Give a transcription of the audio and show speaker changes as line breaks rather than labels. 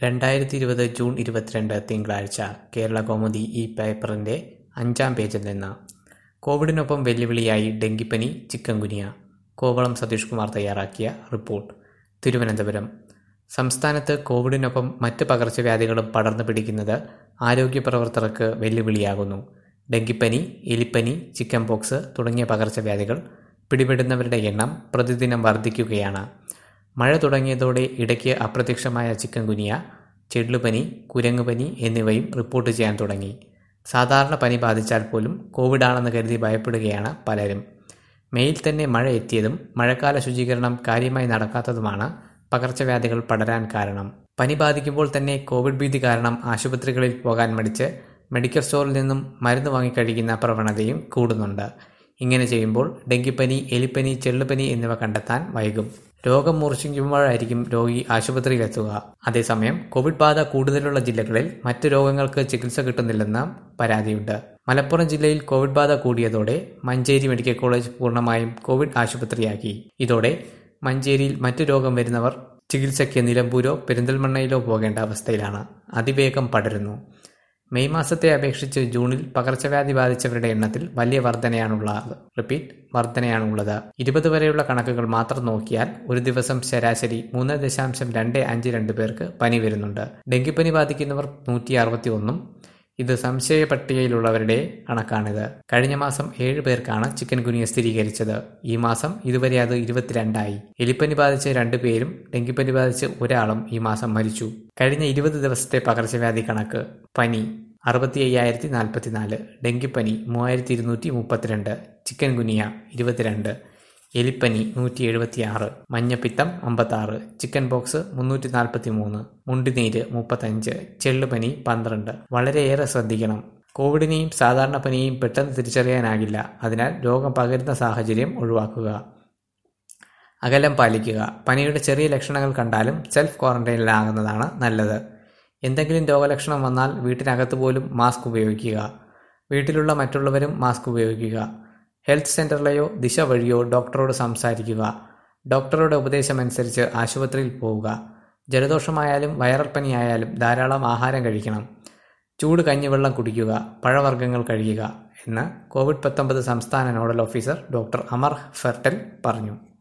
രണ്ടായിരത്തി ഇരുപത് ജൂൺ ഇരുപത്തിരണ്ട് തിങ്കളാഴ്ച കേരളകൗമുദി ഈ പേപ്പറിന്റെ അഞ്ചാം പേജിൽ നിന്ന് കോവിഡിനൊപ്പം വെല്ലുവിളിയായി ഡെങ്കിപ്പനി ചിക്കൻഗുനിയ കോവളം സതീഷ് കുമാർ തയ്യാറാക്കിയ റിപ്പോർട്ട് തിരുവനന്തപുരം സംസ്ഥാനത്ത് കോവിഡിനൊപ്പം മറ്റ് പകർച്ചവ്യാധികളും പടർന്നു പിടിക്കുന്നത് ആരോഗ്യപ്രവർത്തകർക്ക് വെല്ലുവിളിയാകുന്നു ഡെങ്കിപ്പനി എലിപ്പനി ചിക്കൻ പോക്സ് തുടങ്ങിയ പകർച്ചവ്യാധികൾ പിടിപെടുന്നവരുടെ എണ്ണം പ്രതിദിനം വർദ്ധിക്കുകയാണ് മഴ തുടങ്ങിയതോടെ ഇടയ്ക്ക് അപ്രത്യക്ഷമായ ചിക്കൻ ഗുനിയ ചെള്ളുപനി കുരങ്ങുപനി എന്നിവയും റിപ്പോർട്ട് ചെയ്യാൻ തുടങ്ങി സാധാരണ പനി ബാധിച്ചാൽ പോലും കോവിഡാണെന്ന് കരുതി ഭയപ്പെടുകയാണ് പലരും മെയിൽ തന്നെ മഴ എത്തിയതും മഴക്കാല ശുചീകരണം കാര്യമായി നടക്കാത്തതുമാണ് പകർച്ചവ്യാധികൾ പടരാൻ കാരണം പനി ബാധിക്കുമ്പോൾ തന്നെ കോവിഡ് ഭീതി കാരണം ആശുപത്രികളിൽ പോകാൻ മടിച്ച് മെഡിക്കൽ സ്റ്റോറിൽ നിന്നും മരുന്ന് വാങ്ങിക്കഴിക്കുന്ന പ്രവണതയും കൂടുന്നുണ്ട് ഇങ്ങനെ ചെയ്യുമ്പോൾ ഡെങ്കിപ്പനി എലിപ്പനി ചെള്ളുപനി എന്നിവ കണ്ടെത്താൻ വൈകും രോഗം മൂർച്ഛിക്കുമ്പോഴായിരിക്കും രോഗി ആശുപത്രിയിലെത്തുക അതേസമയം കോവിഡ് ബാധ കൂടുതലുള്ള ജില്ലകളിൽ മറ്റു രോഗങ്ങൾക്ക് ചികിത്സ കിട്ടുന്നില്ലെന്ന് പരാതിയുണ്ട് മലപ്പുറം ജില്ലയിൽ കോവിഡ് ബാധ കൂടിയതോടെ മഞ്ചേരി മെഡിക്കൽ കോളേജ് പൂർണ്ണമായും കോവിഡ് ആശുപത്രിയാക്കി ഇതോടെ മഞ്ചേരിയിൽ മറ്റു രോഗം വരുന്നവർ ചികിത്സയ്ക്ക് നിലമ്പൂരോ പെരിന്തൽമണ്ണയിലോ പോകേണ്ട അവസ്ഥയിലാണ് അതിവേഗം പടരുന്നു മെയ് മാസത്തെ അപേക്ഷിച്ച് ജൂണിൽ പകർച്ചവ്യാധി ബാധിച്ചവരുടെ എണ്ണത്തിൽ വലിയ വർധനയാണുള്ളത് റിപ്പീറ്റ് വർധനയാണുള്ളത് ഇരുപത് വരെയുള്ള കണക്കുകൾ മാത്രം നോക്കിയാൽ ഒരു ദിവസം ശരാശരി മൂന്ന് ദശാംശം രണ്ട് അഞ്ച് രണ്ട് പേർക്ക് പനി വരുന്നുണ്ട് ഡെങ്കിപ്പനി ബാധിക്കുന്നവർ നൂറ്റി അറുപത്തി ഒന്നും ഇത് സംശയ പട്ടികയിലുള്ളവരുടെ കണക്കാണിത് കഴിഞ്ഞ മാസം ഏഴ് പേർക്കാണ് ചിക്കൻ ഗുനിയ സ്ഥിരീകരിച്ചത് ഈ മാസം ഇതുവരെ അത് ഇരുപത്തിരണ്ടായി എലിപ്പനി ബാധിച്ച് രണ്ടു പേരും ഡെങ്കിപ്പനി ബാധിച്ച് ഒരാളും ഈ മാസം മരിച്ചു കഴിഞ്ഞ ഇരുപത് ദിവസത്തെ പകർച്ചവ്യാധി കണക്ക് പനി അറുപത്തി അയ്യായിരത്തി നാൽപ്പത്തിനാല് ഡെങ്കിപ്പനി മൂവായിരത്തി ഇരുന്നൂറ്റി മുപ്പത്തിരണ്ട് ചിക്കൻ ഗുനിയ ഇരുപത്തിരണ്ട് എലിപ്പനി നൂറ്റി എഴുപത്തിയാറ് മഞ്ഞപ്പിത്തം അമ്പത്താറ് ചിക്കൻ ബോക്സ് മുന്നൂറ്റി നാൽപ്പത്തി മൂന്ന് മുണ്ടിനീര് മുപ്പത്തഞ്ച് ചെള്ളുപനി പന്ത്രണ്ട് വളരെയേറെ ശ്രദ്ധിക്കണം കോവിഡിനെയും സാധാരണ പനിയെയും പെട്ടെന്ന് തിരിച്ചറിയാനാകില്ല അതിനാൽ രോഗം പകരുന്ന സാഹചര്യം ഒഴിവാക്കുക അകലം പാലിക്കുക പനിയുടെ ചെറിയ ലക്ഷണങ്ങൾ കണ്ടാലും സെൽഫ് ക്വാറന്റൈനിലാകുന്നതാണ് നല്ലത് എന്തെങ്കിലും രോഗലക്ഷണം വന്നാൽ വീട്ടിനകത്ത് പോലും മാസ്ക് ഉപയോഗിക്കുക വീട്ടിലുള്ള മറ്റുള്ളവരും മാസ്ക് ഉപയോഗിക്കുക ഹെൽത്ത് സെന്ററിലെയോ ദിശ വഴിയോ ഡോക്ടറോട് സംസാരിക്കുക ഡോക്ടറുടെ ഉപദേശമനുസരിച്ച് ആശുപത്രിയിൽ പോവുക ജലദോഷമായാലും വൈറൽ പനിയായാലും ധാരാളം ആഹാരം കഴിക്കണം ചൂട് കഞ്ഞിവെള്ളം കുടിക്കുക പഴവർഗ്ഗങ്ങൾ കഴിയുക എന്ന് കോവിഡ് പത്തൊമ്പത് സംസ്ഥാന nodal officer doctor Amar Fettle പറഞ്ഞു